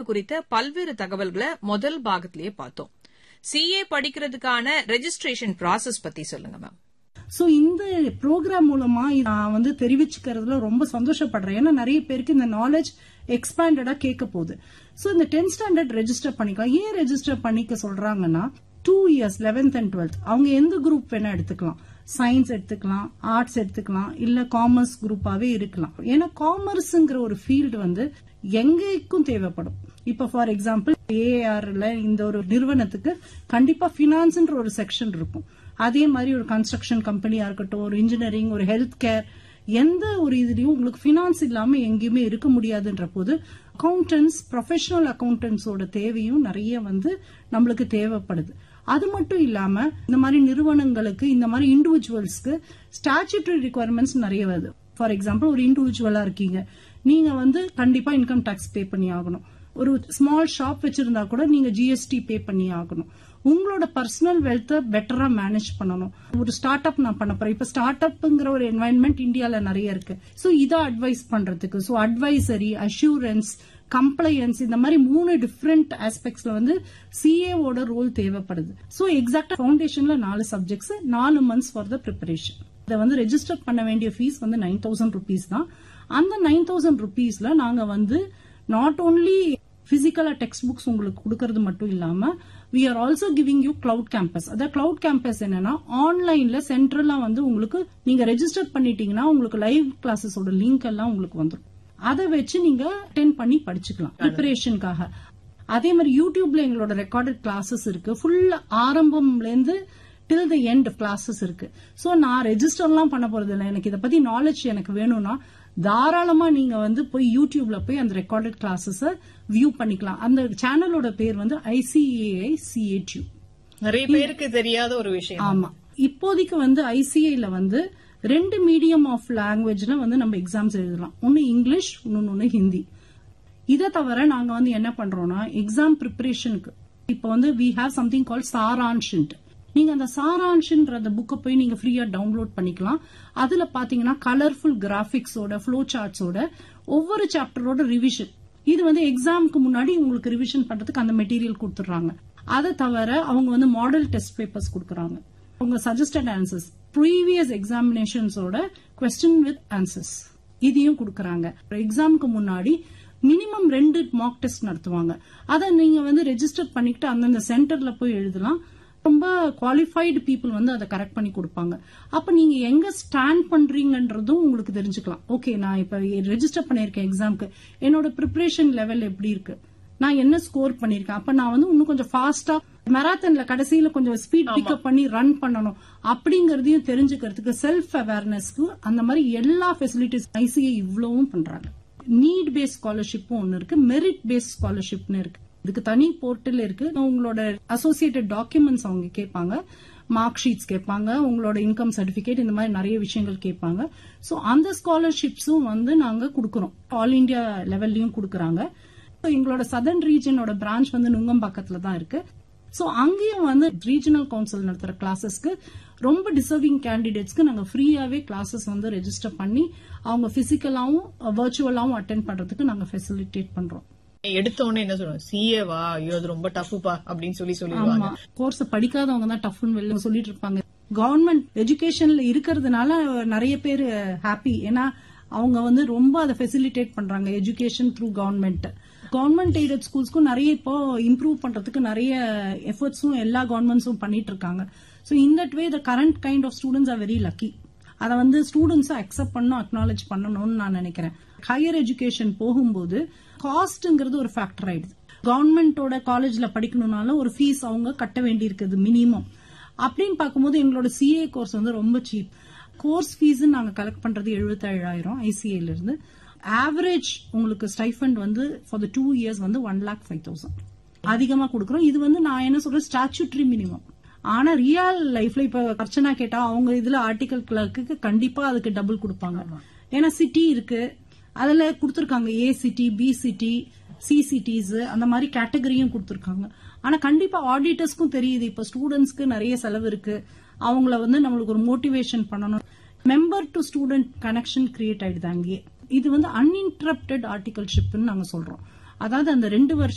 குறித்த பல்வேறு தகவல்களை முதல் பாகத்திலேயே பார்த்தோம் சிஏ படிக்கிறதுக்கான ரெஜிஸ்ட்ரேஷன் ப்ராசஸ் பத்தி சொல்லுங்க மேம் சோ இந்த ப்ரோக்ராம் மூலமா நான் வந்து தெரிவிச்சுக்கிறதுல ரொம்ப சந்தோஷப்படுறேன் ஏன்னா நிறைய பேருக்கு இந்த நாலேஜ் எக்ஸ்பேண்டடா கேட்க போகுது சோ இந்த டென்த் ஸ்டாண்டர்ட் ரெஜிஸ்டர் பண்ணிக்கலாம் ஏன் ரெஜிஸ்டர் பண்ணிக்க சொல்றாங்கன்னா two years eleventh and twelfth அவங்க எந்த குரூப் வேணா எடுத்துக்கலாம் சயின்ஸ் எடுத்துக்கலாம் ஆர்ட்ஸ் எடுத்துக்கலாம் இல்ல காமர்ஸ் குரூப்பாவே இருக்கலாம் ஏன்னா காமர்ஸ்ங்கிற ஒரு ஃபீல்டு வந்து எங்கேக்கும் தேவைப்படும் இப்ப ஃபார் எக்ஸாம்பிள் ஏஆர்ல இந்த ஒரு நிறுவனத்துக்கு கண்டிப்பா பினான்ஸ்ன்ற ஒரு செக்ஷன் இருக்கும் அதே மாதிரி ஒரு கன்ஸ்ட்ரக்ஷன் கம்பெனியா இருக்கட்டும் ஒரு இன்ஜினியரிங் ஒரு ஹெல்த் கேர் எந்த ஒரு இதுலயும் உங்களுக்கு பினான்ஸ் இல்லாம எங்கேயுமே இருக்க முடியாதுன்ற போது அக்கௌண்டன்ஸ் ப்ரொஃபஷனல் அக்கௌண்டன்ஸோட தேவையும் நிறைய வந்து நம்மளுக்கு தேவைப்படுது அது மட்டும் இல்லாம இந்த மாதிரி நிறுவனங்களுக்கு இந்த மாதிரி இண்டிவிஜுவல்ஸ்க்கு ஸ்டாச்சுட்டரி ரிக்குவயர்மெண்ட்ஸ் நிறைய வருது ஃபார் எக்ஸாம்பிள் ஒரு இண்டிவிஜுவலா இருக்கீங்க நீங்க வந்து கண்டிப்பா இன்கம் டாக்ஸ் பே பண்ணி ஆகணும் ஒரு ஸ்மால் ஷாப் வச்சிருந்தா கூட நீங்க ஜிஎஸ்டி பே பண்ணி ஆகணும் உங்களோட பர்சனல் வெல்த்தை பெட்டரா மேனேஜ் பண்ணணும் ஒரு ஸ்டார்ட் அப் நான் பண்ண போறேன் இப்ப ஸ்டார்ட் அப்ங்கிற ஒரு என்வாயன்மெண்ட் இந்தியால நிறைய இருக்கு சோ இதை அட்வைஸ் பண்றதுக்கு சோ அட்வைசரி அஷூரன்ஸ் கம்ப்ளையன்ஸ் இந்த மாதிரி மூணு டிஃப்ரெண்ட் ஆஸ்பெக்ட்ஸ்ல வந்து சிஏவோட ரோல் தேவைப்படுது சோ எக்ஸாக்டா ஃபவுண்டேஷன்ல நாலு சப்ஜெக்ட்ஸ் நாலு மந்த்ஸ் ஃபார் த ப்ரிப்பரேஷன் இதை வந்து ரெஜிஸ்டர் பண்ண வேண்டிய ஃபீஸ் வந்து நைன் தௌசண்ட் ருபீஸ் தான் அந்த நைன் தௌசண்ட் ருபீஸ்ல நாங்க வந்து நாட் ஓன்லி பிசிக்கலா டெக்ஸ்ட் புக்ஸ் உங்களுக்கு கொடுக்கறது மட்டும் இல்லாம we are also giving you cloud campus அதாவது கிளவுட் கேம்பஸ் என்னன்னா ஆன்லைன்ல சென்ட்ரலா வந்து உங்களுக்கு நீங்க ரெஜிஸ்டர் பண்ணிட்டீங்கன்னா உங்களுக்கு லைவ் கிளாஸஸோட லிங்க் எல்லாம் உங்களுக்கு வந்துடும் அதை வச்சு நீங்க அட்டென்ட் பண்ணி படிச்சுக்கலாம் ப்ரிப்பரேஷனுக்காக அதே மாதிரி யூடியூப்ல எங்களோட ரெக்கார்டட் கிளாஸஸ் இருக்கு ஃபுல் ஆரம்பம்ல இருந்து டில் த எண்ட் கிளாஸஸ் இருக்கு சோ நான் ரெஜிஸ்டர்லாம் பண்ண போறது இல்லை எனக்கு இதை பத்தி நாலேஜ் எனக்கு வேணும்னா தாராளமா நீங்க வந்து போய் யூடியூப்ல போய் அந்த ரெக்கார்டட் கிளாஸஸ் வியூ பண்ணிக்கலாம் அந்த சேனலோட பேர் வந்து ஐசிஏஐ சிஏடியூ நிறைய பேருக்கு தெரியாத ஒரு விஷயம் ஆமா இப்போதைக்கு வந்து ஐசிஐல வந்து ரெண்டு மீடியம் ஆஃப் லாங்குவேஜ்ல வந்து நம்ம எக்ஸாம்ஸ் எழுதலாம் ஒன்னு இங்கிலீஷ் இன்னொன்னு ஹிந்தி இதை தவிர நாங்க வந்து என்ன பண்றோம்னா எக்ஸாம் ப்ரிப்பரேஷனுக்கு இப்ப வந்து வி ஹாவ் சம்திங் கால் சாரான்ஷன்ட் நீங்க அந்த சாரான்ஷன்ற அந்த புக்கை போய் நீங்க ஃப்ரீயா டவுன்லோட் பண்ணிக்கலாம் அதுல பாத்தீங்கன்னா கலர்ஃபுல் கிராபிக்ஸோட ஃப்ளோ சார்ட்ஸோட ஒவ்வொரு சாப்டரோட ரிவிஷன் இது வந்து எக்ஸாமுக்கு முன்னாடி உங்களுக்கு ரிவிஷன் பண்றதுக்கு அந்த மெட்டீரியல் கொடுத்துறாங்க அதை தவிர அவங்க வந்து மாடல் டெஸ்ட் பேப்பர்ஸ் கொடுக்கறாங்க உங்க சஜஸ்டட் ஆன்சர்ஸ் ப்ரீவியஸ் எக்ஸாமினேஷன்ஸோட கொஸ்டின் வித் ஆன்சர்ஸ் இதையும் கொடுக்கறாங்க எக்ஸாமுக்கு முன்னாடி மினிமம் ரெண்டு மார்க் டெஸ்ட் நடத்துவாங்க அதை நீங்க வந்து ரெஜிஸ்டர் பண்ணிக்கிட்டு அந்தந்த சென்டர்ல போய் எழுதலாம் ரொம்ப குவாலிஃபைடு பீப்புள் வந்து அதை கரெக்ட் பண்ணி கொடுப்பாங்க அப்ப நீங்க எங்க ஸ்டாண்ட் பண்றீங்கன்றதும் உங்களுக்கு தெரிஞ்சுக்கலாம் ஓகே நான் இப்ப ரெஜிஸ்டர் பண்ணிருக்கேன் எக்ஸாம்க்கு என்னோட ப்ரிப்பரேஷன் லெவல் எப்படி இருக்கு நான் என்ன ஸ்கோர் பண்ணிருக்கேன் அப்ப நான் வந்து இன்னும் கொஞ்சம் ஃபாஸ்டா மெராத்தன்ல கடைசியில கொஞ்சம் ஸ்பீட் பிக்கப் பண்ணி ரன் பண்ணணும் அப்படிங்கறதையும் தெரிஞ்சுக்கிறதுக்கு செல்ஃப் அவேர்னஸ்க்கு அந்த மாதிரி எல்லா ஃபெசிலிட்டிஸ் ஐசிஐ இவ்வளவும் பண்றாங்க நீட் பேஸ்ட் ஸ்காலர்ஷிப்பும் ஒன்னு இருக்கு மெரிட் பேஸ்ட் ஸ்காலர்ஷிப்னு இருக்கு இதுக்கு தனி போர்ட்டல் இருக்கு உங்களோட அசோசியேட்டட் டாக்குமெண்ட்ஸ் அவங்க கேட்பாங்க மார்க் ஷீட்ஸ் கேட்பாங்க உங்களோட இன்கம் சர்டிபிகேட் இந்த மாதிரி நிறைய விஷயங்கள் கேட்பாங்க சோ அந்த ஸ்காலர்ஷிப்ஸும் வந்து நாங்க கொடுக்கறோம் ஆல் இண்டியா லெவல்லயும் கொடுக்கறாங்க எங்களோட சதர்ன் ரீஜனோட பிரான்ச் வந்து நுங்கம்பாக்கத்துல தான் இருக்கு சோ அங்கேயும் வந்து ரீஜனல் கவுன்சில் நடத்துற கிளாஸஸ்க்கு ரொம்ப டிசர்விங் கேண்டிடேட்ஸ்க்கு நாங்க ஃப்ரீயாவே கிளாஸஸ் வந்து ரெஜிஸ்டர் பண்ணி அவங்க பிசிக்கலாவும் வர்ச்சுவலாவும் அட்டென்ட் பண்றதுக்கு நாங்க ஃபெசிலிட்டேட் பண்றோம் எடுத்த உடனே என்ன சொல்லுவாங்க சிஏ வா ஐயோ அது ரொம்ப டஃப்புப்பா அப்படின்னு சொல்லி சொல்லிடுவாங்க ஆமா கோர்ஸ் படிக்காதவங்க தான் டஃப்னு வெளில சொல்லிட்டு இருப்பாங்க கவர்மெண்ட் எஜுகேஷன்ல இருக்கிறதுனால நிறைய பேர் ஹாப்பி ஏன்னா அவங்க வந்து ரொம்ப அதை ஃபெசிலிட்டேட் பண்றாங்க education through government government aided ஸ்கூல்ஸ்க்கும் நிறைய இப்போ இம்ப்ரூவ் பண்றதுக்கு நிறைய எஃபர்ட்ஸும் எல்லா கவர்மெண்ட்ஸும் பண்ணிட்டு இருக்காங்க so in that way the current kind of students are very lucky அதை வந்து ஸ்டூடெண்ட்ஸ் அக்செப்ட் பண்ணணும் அக்னாலேஜ் பண்ணணும்னு நான் நினைக்கிறேன் ஹையர் எஜுகேஷன் போகும்போது காஸ்ட்ங்கிறது ஒரு ஃபேக்டர் ஆயிடுது கவர்மெண்டோட காலேஜ்ல படிக்கணும்னாலும் ஒரு ஃபீஸ் அவங்க கட்ட வேண்டி இருக்குது மினிமம் அப்படின்னு பார்க்கும்போது எங்களோட சிஏ கோர்ஸ் வந்து ரொம்ப சீப் கோர்ஸ் ஃபீஸ் நாங்க கலெக்ட் பண்றது எழுபத்தேழாயிரம் ஐசிஐல இருந்து ஆவரேஜ் உங்களுக்கு ஸ்டைஃபண்ட் வந்து ஃபார் த டூ இயர்ஸ் வந்து ஒன் லேக் ஃபைவ் தௌசண்ட் அதிகமா கொடுக்குறோம் இது வந்து நான் என்ன சொல்றேன் ஸ்டாச்சுட்ரி மினிமம் ஆனா ரியல் லைஃப்ல இப்ப அர்ச்சனா கேட்டா அவங்க இதுல ஆர்டிகல் கிளர்க்கு கண்டிப்பா அதுக்கு டபுள் கொடுப்பாங்க ஏன்னா சிட்டி இருக்கு அதுல கொடுத்திருக்காங்க A city B city C cities அந்த மாதிரி கேட்டகரியும் கொடுத்திருக்காங்க ஆனா கண்டிப்பா ஆடிட்டர்ஸ்க்கும் தெரியுது இப்ப ஸ்டூடெண்ட்ஸ்க்கு நிறைய செலவு இருக்கு அவங்கள வந்து நம்மளுக்கு ஒரு மோட்டிவேஷன் பண்ணணும் member to student connection create ஆயிடுது அங்கேயே இது வந்து அன்இன்டரப்டட் ஆர்டிகல்ஷிப்னு நாங்க சொல்றோம் அதாவது அந்த ரெண்டு வருஷம்